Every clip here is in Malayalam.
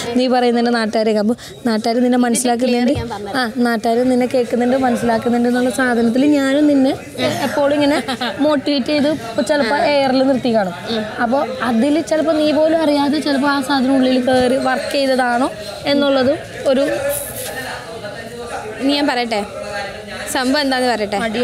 നീ പറയുന്നതിൻ്റെ നാട്ടുകാരെ അപ്പോൾ നാട്ടുകാർ നിന്നെ മനസ്സിലാക്കുന്നുണ്ട് ആ നാട്ടുകാർ നിന്നെ കേൾക്കുന്നുണ്ട് മനസ്സിലാക്കുന്നുണ്ട് എന്നുള്ള സാധനത്തിൽ ഞാനും നിന്നെ എപ്പോഴും ഇങ്ങനെ മോട്ടിവേറ്റ് ചെയ്ത് ചിലപ്പോൾ എയറിൽ നിർത്തി കാണും അപ്പോൾ അതിൽ ചിലപ്പോൾ നീ പോലും അറിയാതെ ചിലപ്പോൾ ആ സാധനം ഉള്ളിൽ കയറി വർക്ക് ചെയ്തതാണോ എന്നുള്ളതും ഒരു ഇനി ഞാൻ പറയട്ടെ സംഭവം എന്താന്ന് പറയട്ടെ മടി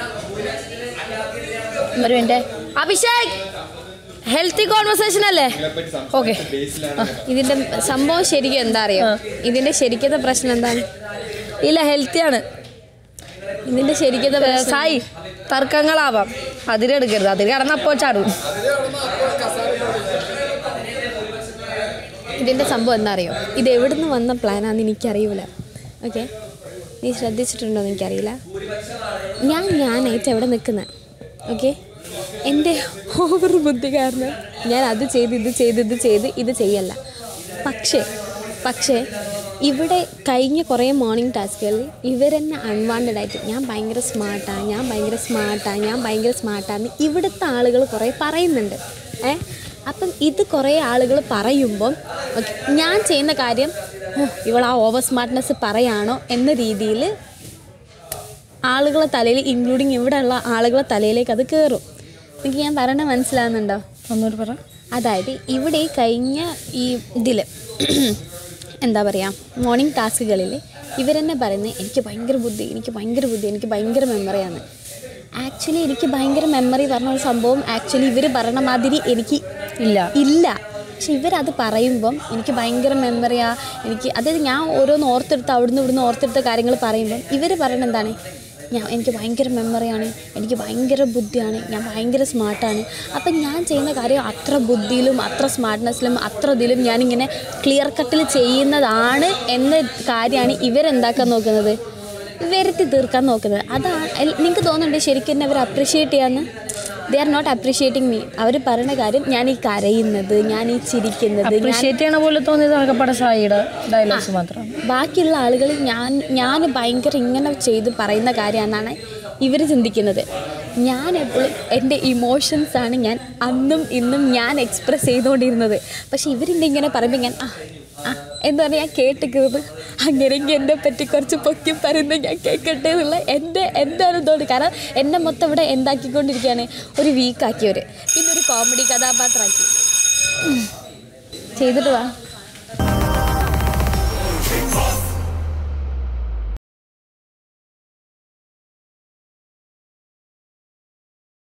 ഒരു മിനിറ്റ് അഭിഷേക് ഹെൽത്തി കോൺവെർസേഷൻ അല്ലേ ഓക്കെ ഇതിന്റെ സംഭവം ശരിക്കും എന്താ അറിയോ ഇതിന്റെ ശരിക്കത്തെ പ്രശ്നം എന്താണ് ഇല്ല ഹെൽത്തിയാണ് ഇതിന്റെ ശരിക്കത്തെ പ്രശ്നം സായി തർക്കങ്ങളാവാം അതിരെടുക്കരുത് അതിൽ കടന്നപ്പോൾ ചാടും ഇതിന്റെ സംഭവം എന്താ അറിയോ ഇത് എവിടുന്ന് വന്ന പ്ലാനാന്ന് എനിക്കറിയൂല ഓക്കെ നീ ശ്രദ്ധിച്ചിട്ടുണ്ടോ എന്ന് എനിക്കറിയില്ല ഞാൻ ഞാനായിട്ട് എവിടെ നിൽക്കുന്നത് ഓക്കെ എൻ്റെ ഓവർ ബുദ്ധി കാരണം ഞാൻ അത് ചെയ്ത് ഇത് ചെയ്ത് ഇത് ചെയ്ത് ഇത് ചെയ്യല്ല പക്ഷേ പക്ഷേ ഇവിടെ കഴിഞ്ഞ കുറേ മോർണിംഗ് ടാസ്കുകളിൽ ഇവരെന്നെ അൺവാണ്ടഡ് ആയിട്ട് ഞാൻ ഭയങ്കര സ്മാർട്ടാണ് ഞാൻ ഭയങ്കര സ്മാർട്ടാണ് ഞാൻ ഭയങ്കര സ്മാർട്ടാന്ന് ഇവിടുത്തെ ആളുകൾ കുറേ പറയുന്നുണ്ട് ഏ അപ്പം ഇത് കുറേ ആളുകൾ പറയുമ്പം ഓക്കെ ഞാൻ ചെയ്യുന്ന കാര്യം "ഓ, ഇവൾ ആ ഓവർ സ്മാർട്ട്നെസ് പറയാണോ എന്ന രീതിയിൽ ആളുകളെ തലയിൽ ഇൻക്ലൂഡിങ് ഇവിടെയുള്ള ആളുകളെ തലയിലേക്ക് അത് കയറും എനിക്ക് ഞാൻ പറയണത് മനസ്സിലാവുന്നുണ്ടോ ഒന്നുകൂടി പറ അതായത് ഇവിടെ ഈ കഴിഞ്ഞ ഈ ഇതിൽ എന്താ പറയുക മോർണിംഗ് ടാസ്കുകളിൽ ഇവരെന്നെ പറയുന്നത് എനിക്ക് ഭയങ്കര ബുദ്ധി എനിക്ക് ഭയങ്കര ബുദ്ധി എനിക്ക് ഭയങ്കര മെമ്മറിയാണ് ആക്ച്വലി എനിക്ക് ഭയങ്കര മെമ്മറി പറഞ്ഞ ഒരു സംഭവം ആക്ച്വലി ഇവർ പറയണ മാതിരി എനിക്ക് ഇല്ല ഇല്ല പക്ഷെ ഇവരത് പറയുമ്പം എനിക്ക് ഭയങ്കര മെമ്മറിയാ എനിക്ക് അതായത് ഞാൻ ഓരോന്ന് ഓർത്തെടുത്ത് അവിടുന്ന് ഇവിടുന്ന് ഓർത്തെടുത്ത കാര്യങ്ങൾ പറയുമ്പം ഇവർ പറയണത് എന്താണ് ഞാൻ എനിക്ക് ഭയങ്കര മെമ്മറിയാണ് എനിക്ക് ഭയങ്കര ബുദ്ധിയാണ് ഞാൻ ഭയങ്കര സ്മാർട്ടാണ് അപ്പം ഞാൻ ചെയ്യുന്ന കാര്യം അത്ര ബുദ്ധിയിലും അത്ര സ്മാർട്ട്നെസ്സിലും അത്ര ഇതിലും ഞാനിങ്ങനെ ക്ലിയർ കട്ടിൽ ചെയ്യുന്നതാണ് എന്ന കാര്യമാണ് ഇവരെന്താക്കാൻ നോക്കുന്നത് വരുത്തി തീർക്കാൻ നോക്കുന്നത് അതാണ് നിങ്ങൾക്ക് തോന്നുന്നുണ്ട് ശരിക്കും എന്നെ അവർ അപ്രിഷ്യേറ്റ് ചെയ്യാന്ന് they are not appreciating me അവർ പറയുന്ന കാര്യം ഞാൻ ഈ കരയുന്നത് ഞാൻ ഈ ചിരിക്കുന്നത് ഞാൻ അപ്രീഷിയേറ്റ് ചെയ്യണ പോലെ തോന്നിയത് അകപ്പട സായിയുടെ ഡയലോഗ്സ് മാത്രമാണ് ബാക്കിയുള്ള ആളുകൾ ഞാൻ ഞാൻ ഭയങ്കര ഇങ്ങനെ ചെയ്ത് പറയുന്ന കാര്യമെന്നാണ് ഇവർ ചിന്തിക്കുന്നത് ഞാൻ എപ്പോഴും എൻ്റെ ഇമോഷൻസാണ് ഞാൻ അന്നും ഇന്നും ഞാൻ എക്സ്പ്രസ് ചെയ്തുകൊണ്ടിരുന്നത് പക്ഷേ ഇവരിൻ്റെ ഇങ്ങനെ പറയുമ്പോൾ ഞാൻ ആ ആ എന്ന് പറഞ്ഞാൽ ഞാൻ കേട്ടിക്കുന്നത് അങ്ങനെയെങ്കിൽ എന്നെ പറ്റി കുറച്ച് പൊക്കി പറയുന്നത് ഞാൻ കേൾക്കട്ടെ എന്നുള്ള എൻ്റെ എൻ്റെ അനുഭവമാണ് കാരണം എന്നെ മൊത്തം ഇവിടെ എന്താക്കിക്കൊണ്ടിരിക്കുകയാണ് ഒരു വീക്കാക്കിയവർ പിന്നെ ഒരു കോമഡി കഥാപാത്രമാക്കി ഉം. ചെയ്തിട്ട് വാ